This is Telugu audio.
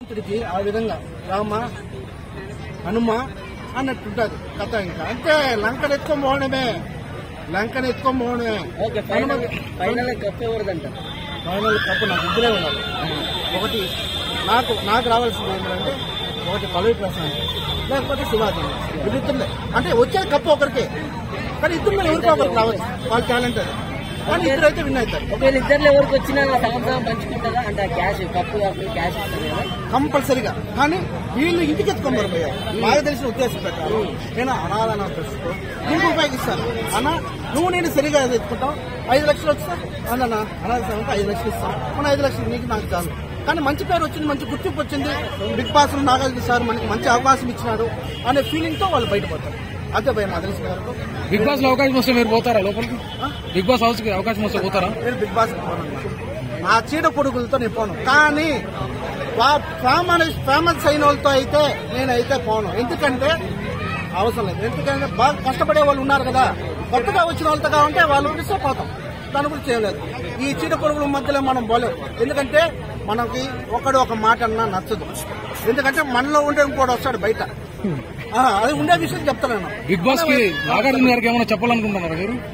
ఇక్కడికి ఆ విధంగా రామ హనుమ అన్నట్టుంటది కథ ఇంకా అంతే లంకను ఎత్తుకొని పోవడమే లంకను ఎత్తుకొని పోవడమే ఓకే ఫైనల్ ఫైనల్ కప్ ఎవరిదంటారు ఫైనల్ కప్పు నాకు ఇద్దరే ఉండాలి ఒకటి నాకు నాకు రావాల్సింది ఏంటంటే ఒకటి పల్లవి ప్రశాంత్ లేకపోతే శివాజీ వీళ్ళిద్దరులే అంటే వచ్చేది కప్పు ఒకరికే కానీ ఇద్దరు ఎవరికో ఒకరికి రావచ్చు వాళ్ళ టాలెంట్ అది కానీ ఇద్దరైతే విన్ అవుతారు ఒకవేళ ఇద్దరు ఎవరికి వచ్చినా సంవత్సరం పంచుకుంటారా అంటే క్యాష్ కప్పు కాబట్టి క్యాష్ ఇస్తారు కదా కంపల్సరిగా కానీ వీళ్ళు ఇంటికి ఎత్తుకొని పోయారు నాకు తెలిసిన ఉద్దేశం ప్రకారం నేను అనాథన ప్రశ్నతో నీకు ఉపయోగిస్తాను అన్న నువ్వు నేను సరిగా ఎత్తుకుంటాం ఐదు లక్షలు వస్తా అన్న అనాథ అంటే ఐదు లక్షలు ఇస్తాం మన ఐదు లక్షలు నీకు నాకు చాలు కానీ మంచి పేరు వచ్చింది మంచి గుర్తింపు వచ్చింది బిగ్ బాస్ లో నాగార్జున సార్ మనకి మంచి అవకాశం ఇచ్చినారు అనే ఫీలింగ్ తో వాళ్ళు బయటపడతారు అంతే భయం నాకు తెలిసిన వరకు బిగ్ బాస్ లో అవకాశం వస్తే మీరు పోతారా లోపలికి ఆ? బిగ్ బాస్ హౌస్ కి అవకాశం వస్తే పోతారా నేను బిగ్ బాస్ పోను ఆ చీడ పొడుగులతో నేను పోను కానీ ఫేమస్ ఫేమస్ అయిన వాళ్ళతో అయితే నేనైతే పోను ఎందుకంటే అవసరం లేదు ఎందుకంటే బాగా కష్టపడే వాళ్ళు ఉన్నారు కదా కొత్తగా వచ్చిన వాళ్ళతో కావాలంటే వాళ్ళు పిలిస్తే పోతాం దాని గురించి చేయలేదు ఈ చీడ పొరుగుల మధ్యలో మనం పోలేము ఎందుకంటే మనకి ఒకడు ఒక మాట అన్నా నచ్చదు ఎందుకంటే మనలో ఉండే ఇంకోటి వస్తాడు బయట ఆ, అది ఉండే విషయం చెప్తాను నేను బిగ్ బాస్ కి నాగార్జున గారికి ఏమైనా చెప్పాలనుకుంటున్నారా మీరు